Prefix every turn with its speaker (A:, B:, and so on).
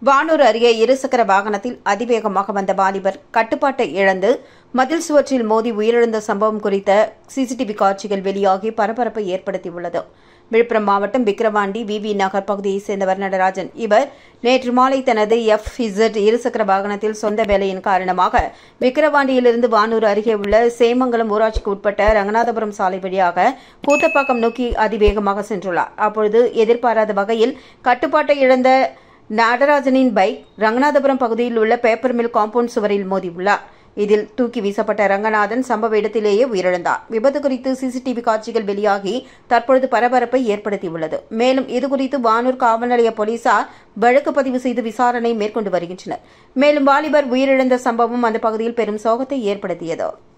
A: வானூர் அருகே இருசக்கர வாகனத்தில் அதிவேகமாக வந்த வாலிபர் கட்டுப்பாட்டை இழந்து மதில் சுவற்றில் மோதி உயிரிழந்த சம்பவம் குறித்த சிசிடிவி காட்சிகள் வெளியாகி பரபரப்பை ஏற்படுத்தியுள்ளது விழுப்புரம் மாவட்டம் விக்கிரவாண்டி விவி நகர் பகுதியைச் சேர்ந்தவர் நடராஜன் இவர் நேற்று மாலை தனது எஃப் இசட் இருசக்கர வாகனத்தில் சொந்த வேலையின் காரணமாக விக்கிரவாண்டியிலிருந்து வானூர் அருகே உள்ள சேமங்கலம் ஊராட்சிக்கு உட்பட்ட ரங்கநாதபுரம் சாலை வழியாக கூத்தப்பாக்கம் நோக்கி அதிவேகமாக சென்றுள்ளார் அப்பொழுது எதிர்பாராத வகையில் கட்டுப்பாட்டை இழந்த நடராஜனின் பைக் ரங்கநாதபுரம் பகுதியில் உள்ள பேப்பர் மில் காம்பவுண்ட் சுவரில் மோதியுள்ளார் இதில் தூக்கி வீசப்பட்ட ரங்கநாதன் சம்பவ இடத்திலேயே உயிரிழந்தார் விபத்து குறித்து சிசிடிவி காட்சிகள் வெளியாகி தற்பொழுது பரபரப்பை ஏற்படுத்தியுள்ளது மேலும் இதுகுறித்து வானூர் காவல் நிலைய போலீசார் வழக்கு பதிவு செய்து விசாரணை மேற்கொண்டு வருகின்றனர் மேலும் வாலிபர் உயிரிழந்த சம்பவம் அந்த பகுதியில் பெரும் சோகத்தை ஏற்படுத்தியது